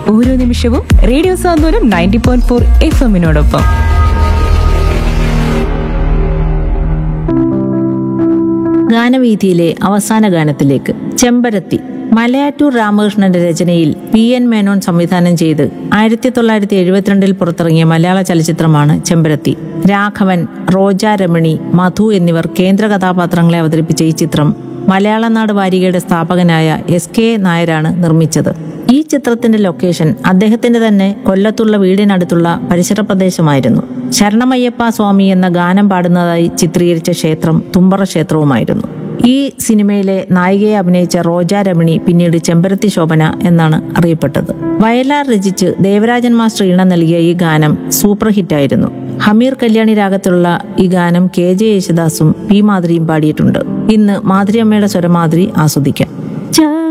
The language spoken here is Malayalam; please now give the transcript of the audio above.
ഓരോ നിമിഷവും radio Santhwanam ninety point four F എമ്മിനോടൊപ്പം ഗാനവീഥിയിലെ അവസാന ഗാനത്തിലേക്ക് ചെമ്പരത്തി മലയാറ്റൂർ രാമകൃഷ്ണന്റെ രചനയിൽ പി എൻ മേനോൻ സംവിധാനം ചെയ്ത് ആയിരത്തി തൊള്ളായിരത്തി എഴുപത്തിരണ്ടിൽ പുറത്തിറങ്ങിയ മലയാള ചലച്ചിത്രമാണ് ചെമ്പരത്തി രാഘവൻ റോജ രമണി മധു എന്നിവർ കേന്ദ്ര കഥാപാത്രങ്ങളെ അവതരിപ്പിച്ച ഈ ചിത്രം മലയാള നാട് വാരികയുടെ സ്ഥാപകനായ എസ് കെ നായരാണ് നിർമ്മിച്ചത് ഈ ചിത്രത്തിന്റെ ലൊക്കേഷൻ അദ്ദേഹത്തിന്റെ തന്നെ കൊല്ലത്തുള്ള വീടിനടുത്തുള്ള പരിസര പ്രദേശമായിരുന്നു ശരണമയ്യപ്പ സ്വാമി എന്ന ഗാനം പാടുന്നതായി ചിത്രീകരിച്ച ക്ഷേത്രം തുമ്പറ ക്ഷേത്രവുമായിരുന്നു ഈ സിനിമയിലെ നായികയെ അഭിനയിച്ച റോജ രമണി പിന്നീട് ചെമ്പരത്തി ശോഭന എന്നാണ് അറിയപ്പെട്ടത് വയലാർ രചിച്ച് ദേവരാജൻ മാസ്റ്റർ ഈണം നൽകിയ ഈ ഗാനം സൂപ്പർ ഹിറ്റായിരുന്നു ഹമീർ കല്യാണി രാഗത്തിലുള്ള ഈ ഗാനം കെ ജെ യേശുദാസും പി മാധുരിയും പാടിയിട്ടുണ്ട് ഇന്ന് മാധുരി അമ്മയുടെ സ്വരമാധുരി ആസ്വദിക്കാം